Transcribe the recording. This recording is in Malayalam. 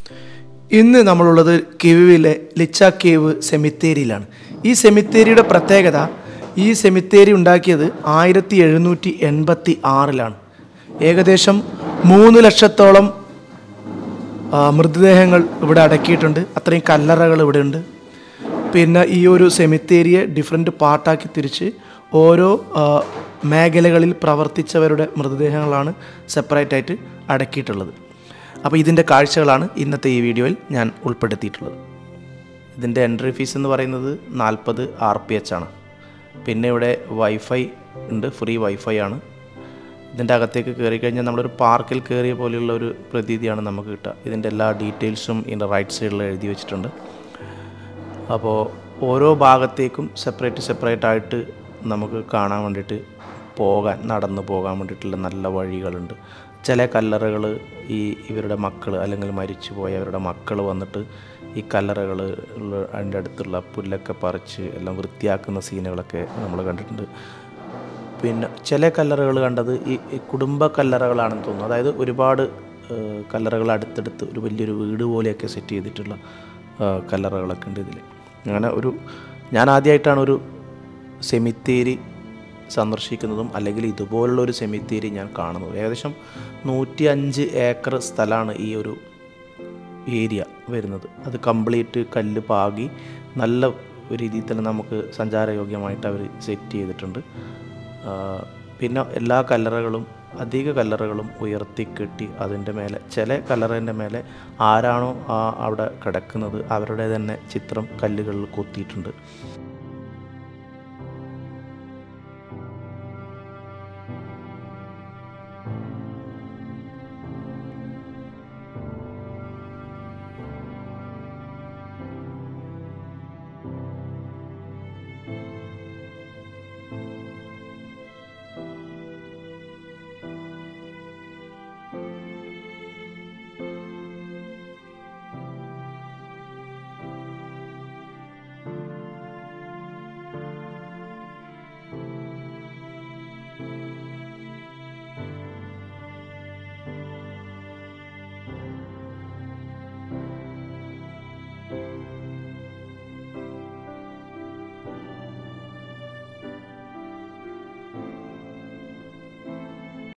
ഇന്ന് നമ്മളുള്ളത് കിവിലെ ലിച്ച കേവ് സെമിത്തേരിയിലാണ് ഈ സെമിത്തേരിയുടെ പ്രത്യേകത ഈ സെമിത്തേരി ഉണ്ടാക്കിയത് ആയിരത്തി എഴുന്നൂറ്റി എൺപത്തി ആറിലാണ് ഏകദേശം മൂന്ന് ലക്ഷത്തോളം ആ, മൃതദേഹങ്ങൾ ഇവിടെ അടക്കിയിട്ടുണ്ട് അത്രയും കല്ലറകൾ ഇവിടെ ഉണ്ട് പിന്നെ ഈ ഒരു സെമിത്തേരിയെ ഡിഫറെൻറ്റ് പാർട്ടാക്കി തിരിച്ച് ഓരോ ആ, മേഖലകളിൽ പ്രവർത്തിച്ചവരുടെ മൃതദേഹങ്ങളാണ് സെപ്പറേറ്റ് ആയിട്ട് അടക്കിയിട്ടുള്ളത് അപ്പോൾ ഇതിൻ്റെ കാഴ്ചകളാണ് ഇന്നത്തെ ഈ വീഡിയോയിൽ ഞാൻ ഉൾപ്പെടുത്തിയിട്ടുള്ളത് ഇതിൻ്റെ എൻട്രി ഫീസ് എന്ന് പറയുന്നത് നാൽപ്പത് ആർ പി എച്ച് ആണ് പിന്നെ ഇവിടെ വൈഫൈ ഉണ്ട് ഫ്രീ വൈഫൈ ആണ് ഇതിൻ്റെ അകത്തേക്ക് കയറി കഴിഞ്ഞാൽ നമ്മളൊരു പാർക്കിൽ കയറിയ പോലെയുള്ള ഒരു പ്രതീതിയാണ് നമുക്ക് കിട്ടുക ഇതിൻ്റെ എല്ലാ ഡീറ്റെയിൽസും ഇതിൻ്റെ റൈറ്റ് സൈഡിൽ എഴുതി വെച്ചിട്ടുണ്ട് അപ്പോൾ ഓരോ ഭാഗത്തേക്കും സെപ്പറേറ്റ് സെപ്പറേറ്റ് ആയിട്ട് നമുക്ക് കാണാൻ വേണ്ടിയിട്ട് പോകാൻ നടന്നു പോകാൻ വേണ്ടിയിട്ടുള്ള നല്ല വഴികളുണ്ട് ചില കല്ലറകൾ ഈ ഇവരുടെ മക്കൾ അല്ലെങ്കിൽ മരിച്ചു പോയവരുടെ മക്കൾ വന്നിട്ട് ഈ കല്ലറകൾ അതിൻ്റെ അടുത്തുള്ള പുല്ലൊക്കെ പറിച്ച് എല്ലാം വൃത്തിയാക്കുന്ന സീനുകളൊക്കെ നമ്മൾ കണ്ടിട്ടുണ്ട് പിന്നെ ചില കല്ലറകൾ കണ്ടത് ഈ ഈ കുടുംബ കല്ലറകളാണെന്ന് തോന്നുന്നു അതായത് ഒരുപാട് ഏഹ്, കല്ലറകൾ അടുത്തടുത്ത് ഒരു വലിയൊരു വീട് പോലെയൊക്കെ സെറ്റ് ചെയ്തിട്ടുള്ള ഏഹ്, കല്ലറകളൊക്കെ ഉണ്ട് ഇതിൽ അങ്ങനെ ഒരു ഞാൻ ആദ്യമായിട്ടാണ് ഒരു സെമിത്തേരി സന്ദർശിക്കുന്നതും അല്ലെങ്കിൽ ഇതുപോലുള്ള ഒരു സെമിത്തേരി ഞാൻ കാണുന്നത് ഏകദേശം നൂറ്റി അഞ്ച് ഏക്കർ സ്ഥലമാണ് ഈ ഒരു ഏരിയ വരുന്നത് അത് കംപ്ലീറ്റ് കല്ല് പാകി നല്ല ഒരു രീതിയിൽ തന്നെ നമുക്ക് സഞ്ചാരയോഗ്യമായിട്ട് അവർ സെറ്റ് ചെയ്തിട്ടുണ്ട് ആ, പിന്നെ എല്ലാ കല്ലറകളും അധിക കല്ലറകളും ഉയർത്തിക്കെട്ടി അതിൻ്റെ മേലെ ചില കല്ലറേൻ്റെ മേലെ ആരാണോ ആ അവിടെ കിടക്കുന്നത് അവരുടെ തന്നെ ചിത്രം കല്ലുകളിൽ കൊത്തിയിട്ടുണ്ട്